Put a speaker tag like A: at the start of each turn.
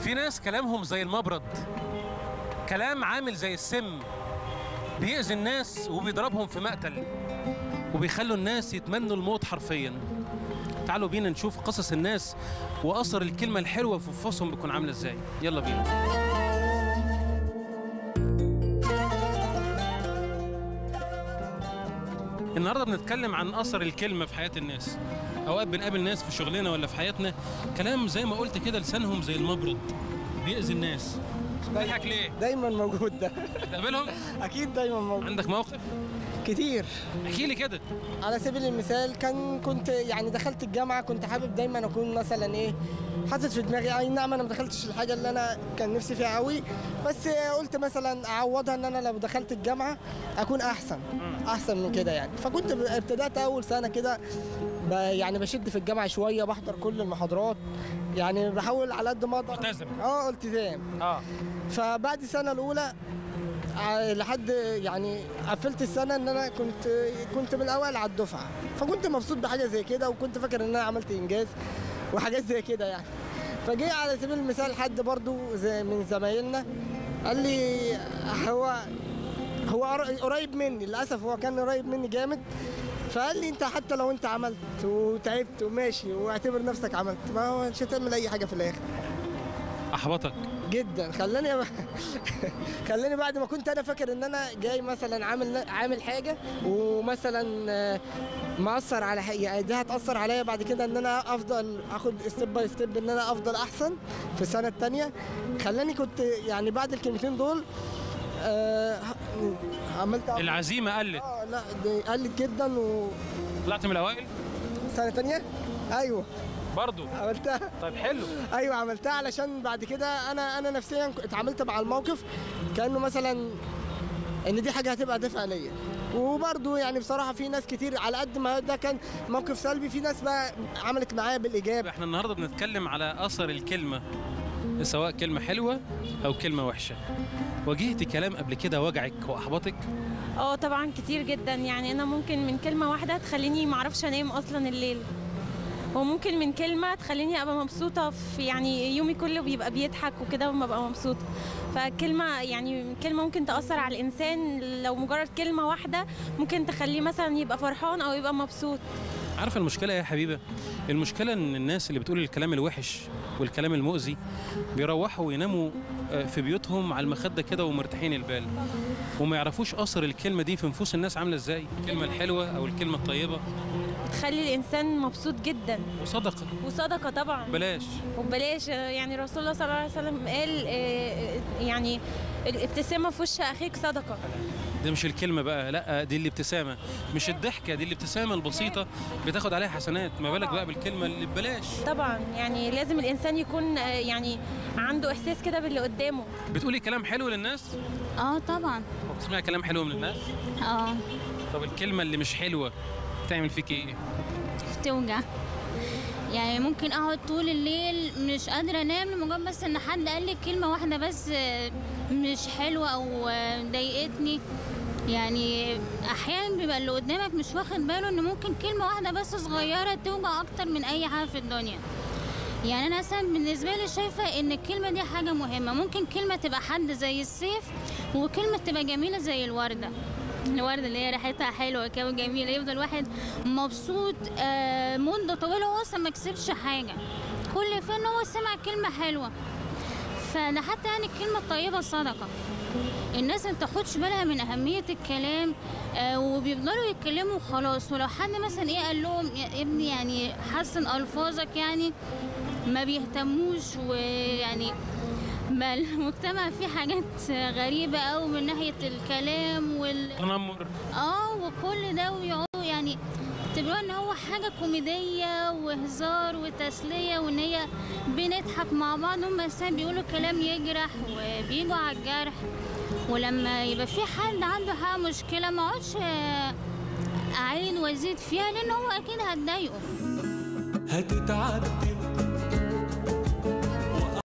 A: في ناس كلامهم زي المبرد كلام عامل زي السم بيأذي الناس وبيضربهم في مقتل وبيخلوا الناس يتمنوا الموت حرفيا تعالوا بينا نشوف قصص الناس وأثر الكلمة الحلوة في أنفسهم بتكون عاملة إزاي يلا بينا النهارده بنتكلم عن اثر الكلمه في حياه الناس اوقات بنقابل ناس في شغلنا ولا في حياتنا كلام زي ما قلت كده لسانهم زي المبرد بيأذي الناس تضحك ليه
B: دايما موجود ده
A: تقابلهم
B: اكيد دايما موجود
A: عندك موقف
B: كتير
A: احكي لي كده
B: على سبيل المثال كان كنت يعني دخلت الجامعه كنت حابب دايما اكون مثلا ايه حاطط في دماغي اي نعم انا ما دخلتش الحاجه اللي انا كان نفسي فيها قوي بس قلت مثلا اعوضها ان انا لو دخلت الجامعه اكون احسن احسن من كده يعني فكنت ب- ابتدات اول سنه كده ب- يعني بشد في الجامعه شويه بحضر كل المحاضرات يعني بحاول على قد ما اقدر
A: ملتزم.
B: اه التزام
A: اه
B: فبعد السنه الاولى ع- لحد يعني قفلت السنه ان انا كنت كنت من الاوائل على الدفعه فكنت مبسوط بحاجه زي كده وكنت فاكر ان انا عملت انجاز وحاجات زي كده يعني فجه على سبيل المثال حد برضو زي من زمايلنا قال لي هو هو قر- قريب مني للاسف هو كان قريب مني جامد فقال لي انت حتى لو انت عملت وتعبت وماشي واعتبر نفسك عملت ما هو مش هتعمل اي حاجه في الاخر
A: احبطك
B: جدا خلاني خلاني بعد ما كنت انا فاكر ان انا جاي مثلا عامل عامل حاجه ومثلا آه، مأثر على حاجه يعني دي هتأثر عليا بعد كده ان انا افضل اخد ستيب باي ستيب ان انا افضل احسن في السنه الثانيه خلاني كنت يعني بعد الكلمتين دول آه، عملت
A: العزيمه قلت
B: اه لا دي قلت جدا وسنه
A: طلعت من الاوائل
B: ثانيه ايوه
A: برضو
B: عملتها
A: طيب حلو
B: ايوه عملتها علشان بعد كده انا انا نفسيا اتعاملت مع الموقف كانه مثلا ان دي حاجه هتبقى دافع ليا وبرضه يعني بصراحه في ناس كتير على قد ما ده كان موقف سلبي في ناس بقى عملت معايا بالايجاب
A: احنا النهارده بنتكلم على اثر الكلمه سواء كلمه حلوه او كلمه وحشه واجهتي كلام قبل كده وجعك واحبطك
C: اه طبعا كتير جدا يعني انا ممكن من كلمه واحده تخليني معرفش انام اصلا الليل وممكن من كلمه تخليني ابقى مبسوطه في يعني يومي كله بيبقى بيضحك وكده وما ببقى مبسوطه فكلمه يعني كلمه ممكن تاثر على الانسان لو مجرد كلمه واحده ممكن تخليه مثلا يبقى فرحان او يبقى مبسوط
A: عارفه المشكله يا حبيبه المشكله ان الناس اللي بتقول الكلام الوحش والكلام المؤذي بيروحوا ويناموا آه، في بيوتهم على المخده كده ومرتاحين البال وما يعرفوش اثر الكلمه دي في نفوس الناس عامله ازاي الكلمه الحلوه او الكلمه الطيبه
C: تخلي الانسان مبسوط جدا
A: وصدقه
C: وصدقه طبعا
A: بلاش
C: وبلاش يعني رسول الله صلى الله عليه وسلم قال آه، يعني الابتسامه في وش اخيك صدقه
A: دي مش الكلمه بقى لا دي الابتسامه مش الضحكه دي الابتسامه البسيطه بتاخد عليها حسنات ما بالك بقى بالكلمه اللي ببلاش
C: طبعا يعني لازم الانسان يكون آه، يعني عنده احساس كده باللي قدامه
A: بتقولي كلام حلو للناس
D: اه طبعا
A: وبتسمعي كلام حلو من الناس
D: اه
A: طب الكلمه اللي مش حلوه تعمل فيك ايه
D: بتوجع يعني ممكن اقعد طول الليل مش قادره انام لمجرد بس ان حد قال لي كلمه واحده بس آه، مش حلوه او آه، ضايقتني يعني احيانا بيبقى اللي قدامك مش واخد باله ان ممكن كلمه واحده بس صغيره توجع اكتر من اي حاجه في الدنيا يعني انا مثلا بالنسبه لي شايفه ان الكلمه دي حاجه مهمه ممكن كلمه تبقى حد زي السيف وكلمه تبقى جميله زي الورده الوردة اللي هي ريحتها حلوة كده وجميلة يفضل واحد مبسوط آه، مدة طويلة هو أصلا ما كسبش حاجة كل فين هو سمع كلمة حلوة فده حتى يعني الكلمة الطيبة صدقة الناس ما بتاخدش بالها من أهمية الكلام آه، وبيفضلوا يتكلموا خلاص ولو حد مثلا إيه قال لهم يا ابني يعني حسن ألفاظك يعني ما بيهتموش ويعني ما المجتمع فيه حاجات غريبة أوي من ناحية الكلام وال
A: تنمر
D: اه وكل ده ويقعدوا يعني تبقوا ان هو حاجه كوميديه وهزار وتسليه وان هي بنضحك مع بعض هم اساسا بيقولوا كلام يجرح وبيجوا على الجرح ولما يبقى في حد عنده حاجه مشكله ما اقعدش آه، اعيد وازيد فيها لان هو اكيد هتضايقه
E: هتتعدي